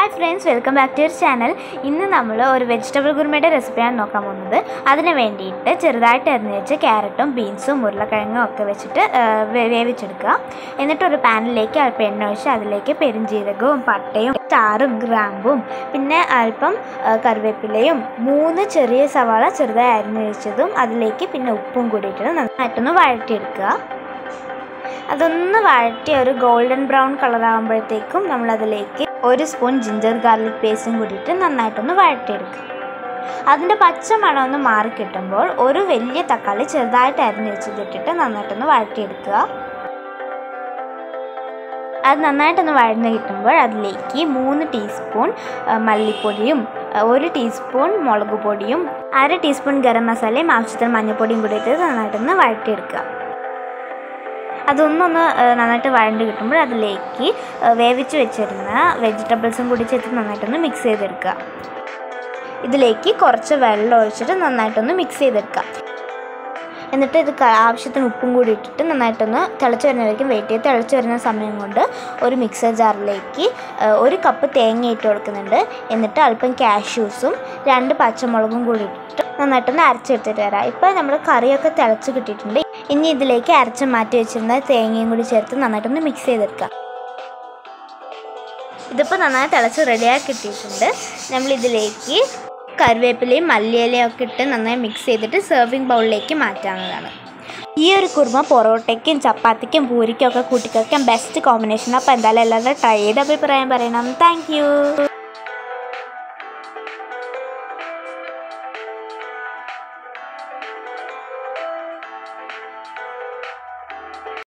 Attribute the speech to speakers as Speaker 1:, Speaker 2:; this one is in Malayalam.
Speaker 1: hi friends welcome back to your channel ഇന്ന് നമ്മൾ ഒരു വെജിറ്റബിൾ കുറുമയുടെ റെസിപ്പിയാണ് നോക്കാൻ പോകുന്നത് അതിന് വേണ്ടിയിട്ട് ചെറുതായിട്ട് അരിഞ്ഞ് വെച്ച് ക്യാരറ്റും ബീൻസും ഉരുളക്കിഴങ്ങും ഒക്കെ വെച്ചിട്ട് ആ, വേ- വേവിച്ചെടുക്കുക എന്നിട്ട് ഒരു പാനിലേക്ക് അല്പം എണ്ണ ഒഴിച്ച് അതിലേക്ക് പെരുംജീരകവും പട്ടയും ചാറും ഗ്രാമ്പും പിന്നെ അല്പം ആ, കറിവേപ്പിലയും മൂന്ന് ചെറിയ സവാള ചെറുതായി അരിഞ്ഞ് വെച്ചതും അതിലേക്ക് പിന്നെ ഉപ്പും കൂടിയിട്ട് നന്നായിട്ടൊന്ന് വഴറ്റിയെടുക്കുക അതൊന്ന് വഴറ്റി ഒരു ഗോൾഡൻ ബ്രൗൺ കളർ ആകുമ്പോഴത്തേക്കും നമ്മൾ അതിലേക്ക് ഒരു സ്പൂൺ ജിഞ്ചർ ഗാർലിക് പേസ്റ്റും കൂടിയിട്ട് നന്നായിട്ടൊന്ന് വഴറ്റിയെടുക്കുക അതിൻ്റെ പച്ച മണം ഒന്ന് മാറി കിട്ടുമ്പോൾ ഒരു വലിയ തക്കാളി ചെറുതായിട്ട് അരിഞ്ഞ് വെച്ചിട്ടിട്ട് നന്നായിട്ടൊന്ന് വഴറ്റിയെടുക്കുക അത് നന്നായിട്ടൊന്ന് വഴന്ന് കിട്ടുമ്പോൾ അതിലേക്ക് മൂന്ന് ടീസ്പൂൺ ആ, മല്ലിപ്പൊടിയും ആ, ഒരു ടീസ്പൂൺ മുളക് പൊടിയും അര ടീസ്പൂൺ ഗരം മസാലയും ആവശ്യത്തിന് മഞ്ഞൾപ്പൊടിയും കൂടി ഇട്ട് നന്നായിട്ടൊന്ന് വഴറ്റിയെടുക്കുക അതൊന്നൊന്ന് ആ, നന്നായിട്ട് വഴണ്ട് കിട്ടുമ്പോൾ അതിലേക്ക് ആ, വേവിച്ച് വെച്ചിരുന്ന വെജിറ്റബിൾസും കൂടി ചേർത്ത് നന്നായിട്ടൊന്ന് മിക്സ് ചെയ്തെടുക്കുക ഇതിലേക്ക് കുറച്ച് വെള്ളം ഒഴിച്ചിട്ട് നന്നായിട്ടൊന്ന് മിക്സ് ചെയ്തെടുക്കുക എന്നിട്ട് ഇത് ക- ആവശ്യത്തിന് ഉപ്പും കൂടി ഇട്ടിട്ട് നന്നായിട്ടൊന്ന് തിളച്ച് വരുന്നവരേക്കും വെയിറ്റ് ചെയ്ത് തിളച്ച് വരുന്ന സമയം കൊണ്ട് ഒരു മിക്സർ ജാറിലേക്ക് ആ, ഒരു കപ്പ് തേങ്ങ ഇട്ട് കൊടുക്കുന്നുണ്ട് എന്നിട്ട് അല്പം കാഷ്യൂസും രണ്ട് പച്ചമുളകും കൂടി ഇട്ടിട്ട് നന്നായിട്ടൊന്ന് അരച്ചെടുത്തിട്ട് വരാം ഇപ്പോൾ നമ്മൾ കറിയൊക്കെ തിളച്ച് കിട്ടിയിട്ടുണ്ട് ഇനി ഇതിലേക്ക് അരച്ച് മാറ്റി വെച്ചിരുന്ന തേങ്ങയും കൂടി ചേർത്ത് നന്നായിട്ടൊന്ന് മിക്സ് ചെയ്തെടുക്കാം ഇതിപ്പോൾ നന്നായി തിളച്ച് റെഡിയാക്കി കിട്ടിയിട്ടുണ്ട് നമ്മളിതിലേക്ക് കറിവേപ്പിലയും മല്ലിയിലയും ഒക്കെ ഇട്ട് നന്നായി മിക്സ് ചെയ്തിട്ട് സെർവിങ് ബൗളിലേക്ക് മാറ്റാവുന്നതാണ് ഈ ഒരു കുറുമ പൊറോട്ടയ്ക്കും ചപ്പാത്തിക്കും പൂരിക്കും ഒക്കെ കൂട്ടിക്കഴിക്കാൻ ബെസ്റ്റ് കോമ്പിനേഷൻ അപ്പോൾ എന്തായാലും എല്ലാവരും ട്രൈ ചെയ്ത് അഭിപ്രായം പറയണം താങ്ക്